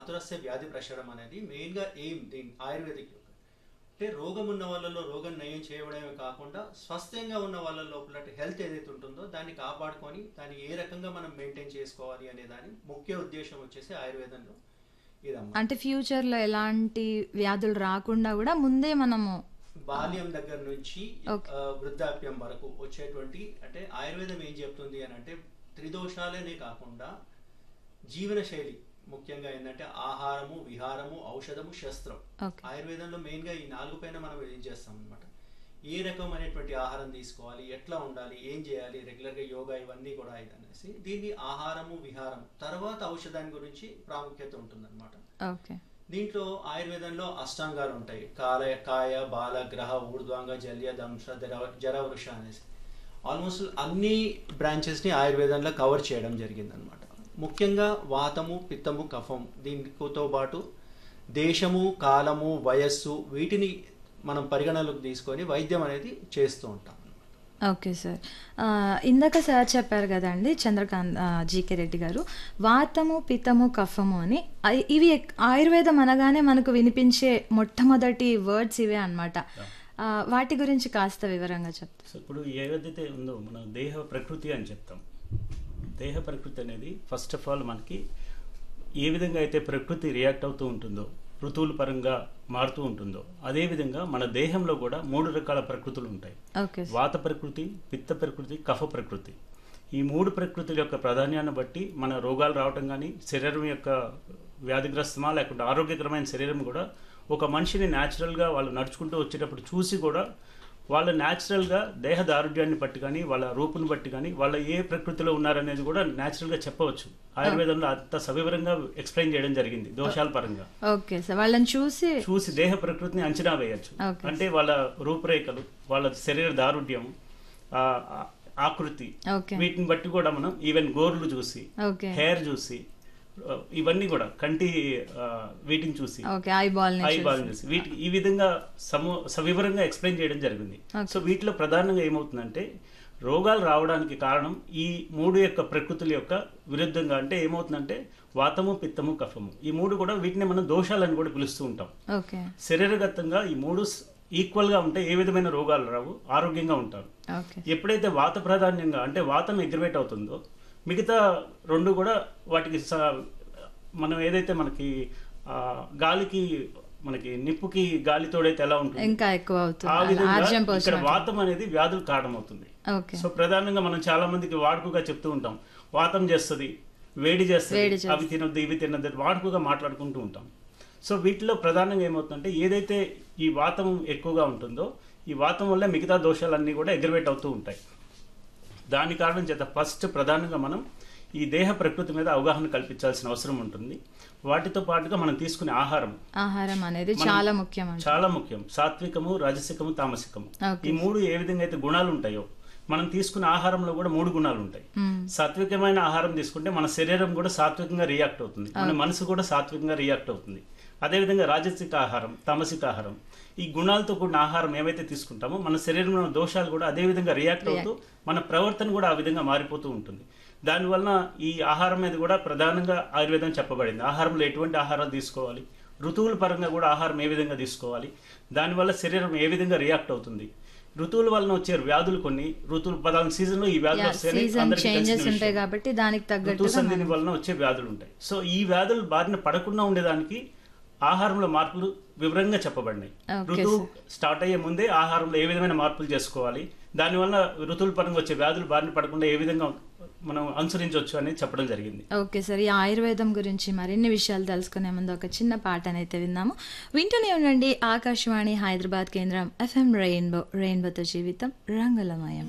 ఆతురస్య వ్యాధి ప్రసరణ అనేది మెయిన్గా ఎయిమ్ దీని ఆయుర్వేదిక్ యొక్క అంటే రోగం ఉన్న వాళ్ళలో రోగం నయం చేయడమే కాకుండా స్వస్థంగా ఉన్న వాళ్ళ లోపల హెల్త్ ఏదైతే ఉంటుందో దాన్ని కాపాడుకొని దాన్ని ఏ రకంగా మనం మెయింటైన్ చేసుకోవాలి అనే దాని ముఖ్య ఉద్దేశం వచ్చేసి ఆయుర్వేదంలో ఇదమ్మా అంటే ఫ్యూచర్లో ఎలాంటి వ్యాధులు రాకుండా కూడా ముందే మనము బాల్యం దగ్గర నుంచి Okay. ఆ, వృద్ధాప్యం వరకు వచ్చేటువంటి అంటే ఆయుర్వేదం ఏం చెప్తుంది అని అంటే త్రిదోషాలనే కాకుండా జీవన శైలి ముఖ్యంగా ఏంటంటే ఆహారము విహారము ఔషధము శస్త్రం ఓకే ఆయుర్వేదంలో మెయిన్ గా ఈ నాలుగు పైన మనం ఏం చేస్తాం అనమాట ఏ రకమైనటువంటి ఆహారం తీసుకోవాలి ఎట్లా ఉండాలి ఏం చేయాలి రెగ్యులర్ గా యోగా ఇవన్నీ కూడా ఇది అనేసి దీన్ని ఆహారము విహారం తర్వాత ఔషధాన్ని గురించి ప్రాముఖ్యత ఉంటుందన్నమాట ఓకే దీంట్లో ఆయుర్వేదంలో అష్టాంగాలు ఉంటాయి కాల కాయ బాల గ్రహ ఊర్ధ్వాంగ జల్య దంశ జర జరవృష అనేసి ఆల్మోస్ట్ అన్ని బ్రాంచెస్ని ఆయుర్వేదంలో కవర్ చేయడం జరిగిందనమాట ముఖ్యంగా వాతము పిత్తము కఫం దీనితో పాటు దేశము కాలము వయస్సు వీటిని మనం పరిగణలోకి తీసుకొని వైద్యం అనేది చేస్తూ ఉంటాం ఓకే సార్ ఆ, ఇందాక సార్ చెప్పారు కదండి చంద్రకాంత్ ఆ, జీకే రెడ్డి గారు వాతము పితము కఫము అని అయి- ఇవి ఎక్- ఆయుర్వేదం అనగానే మనకు వినిపించే మొట్టమొదటి వర్డ్స్ ఇవే అనమాట వాటి గురించి కాస్త వివరంగా చెప్తారు సో ఇప్పుడు ఏదైతే ఉందో మన దేహ ప్రకృతి అని చెప్తాం దేహ ప్రకృతి అనేది ఫస్ట్ ఆఫ్ ఆల్ మనకి ఏ విధంగా అయితే ప్రకృతి రియాక్ట్ అవుతూ ఉంటుందో ఋతువుల పరంగా మారుతూ ఉంటుందో అదే విధంగా మన దేహంలో కూడా మూడు రకాల ప్రకృతులు ఉంటాయి ఓకే సార్ వాత ప్రకృతి పిత్త ప్రకృతి కఫ ప్రకృతి ఈ మూడు ప్రకృతుల యొక్క ప్రాధాన్యాన్ని బట్టి మన రోగాలు రావటం కానీ శరీరం యొక్క వ్యాధిగ్రస్తమా లేకుంటే ఆరోగ్యకరమైన శరీరం కూడా ఒక మనిషిని న్యాచురల్గా వాళ్ళు నడుచుకుంటూ వచ్చేటప్పుడు చూసి కూడా వాళ్ళు న్యాచురల్గా దేహ దారుఢ్యాన్ని బట్టి కానీ వాళ్ళ రూపుని బట్టి కానీ వాళ్ళ ఏ ప్రకృతిలో ఉన్నారనేది కూడా న్యాచురల్గా చెప్పవచ్చు ఆయుర్వేదంలో అంత సవివరంగా ఎక్స్ప్లెయిన్ చేయడం జరిగింది దోషాల పరంగా ఓకే సార్ వాళ్ళని చూసి చూసి దేహ ప్రకృతిని అంచనా వేయచ్చు Okay. అంటే వాళ్ళ రూపురేఖలు వాళ్ళ శరీర దారుఢ్యం ఆ, ఆ- ఆకృతి ఓకే వీటిని బట్టి కూడా మనం ఈవెన్ గోర్లు చూసి ఓకే హెయిర్ చూసి ఆ, ఇవన్నీ కూడా కంటి ఆ, వీటిని చూసి okay eyeball eyeball చూసి వీటి ఈ విధంగా సమూ సవివరంగా ఎక్స్ప్లెయిన్ చేయడం జరిగింది Okay. సో వీటిలో ప్రధానంగా ఏమవుతుందంటే రోగాలు రావడానికి కారణం ఈ మూడు యొక్క ప్రకృతుల యొక్క విరుద్ధంగా అంటే ఏమవుతుందంటే వాతము పిత్తము కఫము ఈ మూడు కూడా వీటిని మనం దోషాలని కూడా పిలుస్తూ ఉంటాం ఓకే శరీరగతంగా ఈ మూడు స్- ఈక్వల్గా ఉంటే ఏ విధమైన రోగాలు రావు ఆరోగ్యంగా ఉంటారు ఓకే ఎప్పుడైతే వాత ప్రాధాన్యంగా అంటే వాతం ఎగ్రివేట్ అవుతుందో మిగతా రెండు కూడా వాటికి స- మనం ఏదైతే మనకి ఆ, గాలికి మనకి నిప్పుకి గాలి తోడైతే ఎలా ఉంటుంది ఇంకా ఎక్కువ ఆ అవుతుంది విధంగా ఆర్జం ఇక్కడ పోసినట్టు వాతం అనేది వ్యాధులు కారణమవుతుంది ఓకే సో ప్రధానంగా మనం చాలా మందికి వాడుకగా చెప్తూ ఉంటాం వాతం చేస్తుంది వేడి చేస్తుంది వేడి చేస్తుంది. అవి తినొద్దు ఇవి తినొద్దు అని వాడుకగా మాట్లాడుకుంటూ ఉంటాం సో వీటిలో ప్రధానంగా ఏమవుతుందంటే ఏదైతే ఈ వాతం ఎక్కువగా ఉంటుందో ఈ వాతం వల్ల మిగతా దోషాలన్నీ కూడా ఎగ్రవేట్ అవుతూ ఉంటాయి దాని కారణం చేత ఫస్ట్ ప్రధానంగా మనం ఈ దేహ ప్రకృతి మీద అవగాహన కల్పించాల్సిన అవసరం ఉంటుంది వాటితో పాటుగా మనం తీసుకునే ఆహారం ఆహారం అనేది మనం- చాలా ముఖ్యం అండి చాలా ముఖ్యం సాత్వికము రాజసికము తామసికము ఓకే. ఈ మూడు ఏ విధంగా అయితే గుణాలు ఉంటాయో మనం తీసుకునే ఆహారంలో కూడా మూడు గుణాలు ఉంటాయి మ్మ్. సాత్వికమైన ఆహారం తీసుకుంటే మన శరీరం కూడా సాత్వికంగా రియాక్ట్ అవుతుంది మన మనసు కూడా సాత్వికంగా రియాక్ట్ అవుతుంది అదేవిధంగా రాజసిక ఆహారం తామసిక ఆహారం ఈ గుణాలతో కూడిన ఆహారం ఏవైతే తీసుకుంటామో మన శరీరంలో ఉన్న దోషాలు కూడా అదే విధంగా రియాక్ట్ అవుతూ మన ప్రవర్తన కూడా ఆ విధంగా మారిపోతూ ఉంటుంది దానివలన ఈ ఆహారం మీద కూడా ప్రధానంగా ఆయుర్వేదం చెప్పబడింది ఆహారంలో ఎటువంటి ఆహారాలు తీసుకోవాలి ఋతువుల పరంగా కూడా ఆహారం ఏ విధంగా తీసుకోవాలి దానివల్ల శరీరం ఏ విధంగా రియాక్ట్ అవుతుంది ఋతువుల వలన వచ్చే వ్యాధులు కొన్ని ఋతువులు పదార్థ సీజన్ లో ఈ వ్యాధులు వస్తాయని సీజన్ అందరికీ తెలిసిన చేంజెస్ ఉంటాయి విషయం. కాబట్టి దానికి ఋతు తగ్గట్టుగా సంధిని వలన వచ్చే వ్యాధులు ఉంటాయి సో ఈ వ్యాధులు బారిన పడకుండా ఉండేదానికి ఆహారంలో మార్పులు వివరంగా చెప్పబడినాయి Okay, ఋతువు స్టార్ట్ అయ్యే ముందే ఆహారంలో ఏ విధమైన మార్పులు చేసుకోవాలి దానివల్ల ఋతువుల పరంగా వచ్చే వ్యాధులు బారిన పడకుండా ఏ విధంగా మనం అనుసరించవచ్చు అనేది చెప్పడం జరిగింది ఓకే సార్ ఈ ఆయుర్వేదం గురించి మరిన్ని విషయాలు తెలుసుకునే ముందు ఒక చిన్న పాటనైతే విందాము వింటూనే ఉండండి ఆకాశవాణి హైదరాబాద్ కేంద్రం ఎఫ్ఎం రెయిన్బో రెయిన్బోతో జీవితం రంగులమయం